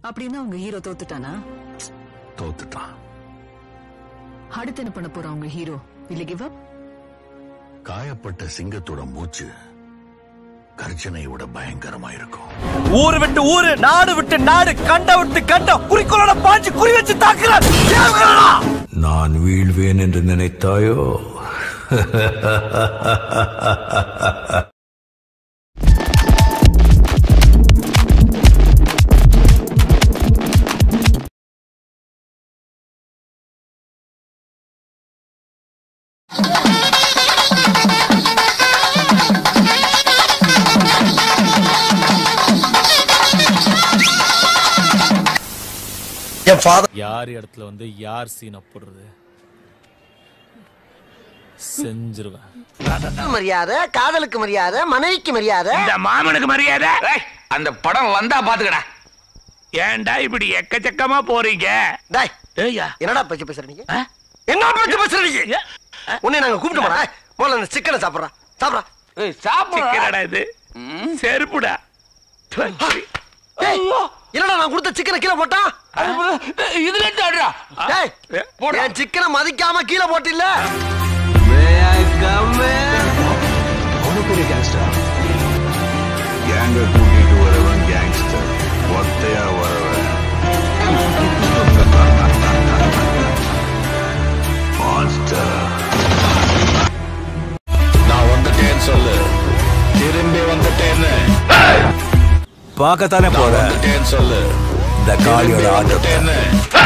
அப்படின்னா உங்க ஹீரோ தோத்துட்டானா தோத்துட்டான் அடுத்து என்ன பண்ண போறா உங்க ஹீரோ இல்ல கிவ் அப் காயப்பட்ட சிங்கத்தோட மூச்சு கர்ஜனையோட பயங்கரமா இருக்கும் ஊரு விட்டு ஊரு நாடு விட்டு நாடு கண்ட விட்டு கண்டம் குறிக்கோளோட பாஞ்சு குறி வச்சு தாக்குறான் நான் வீழ்வேன் என்று நினைத்தாயோ என் ஃபாதர் யார் இடத்துல வந்து யார் சீனை போடுறது செஞ்சிருவேன் மரியாதை காதலுக்கு மரியாதை மனைவிக்கு மரியாதை இந்த மாமனுக்கு மரியாதை அந்த படம் வந்தா பாத்துக்கடா ஏன்டா இப்படி எக்கச்சக்கமா போறீங்க டேய் ஏய்யா என்னடா பேச்சு பேசுற நீங்க என்ன பேச்சு பேசுற நீங்க உன்னை நாங்க கூப்பிட்டு போறா முதல்ல இந்த சிக்கனை சாப்பிடுறா சாப்பிடுறா சிக்கனடா இது செருப்புடா டேய், என்னடா நான் கொடுத்த சிக்கனை கீழே போட்டான் இதுல தாடுறா டேய் என் சிக்கனை மதிக்காம கீழே போட்டில்ல கேங்க கூட்டிட்டு வரவன் கேங்ஸ்டர் ஒத்தையா வரவன் மான்ஸ்டர் நான் வந்துட்டேன்னு சொல்லு திரும்பி வந்துட்டேன்னு பார்க்கத்தானே போற வந்துட்டேன்னு சொல்லு இந்த காளியோட ஆட்டத்தை வந்துட்டேன்னு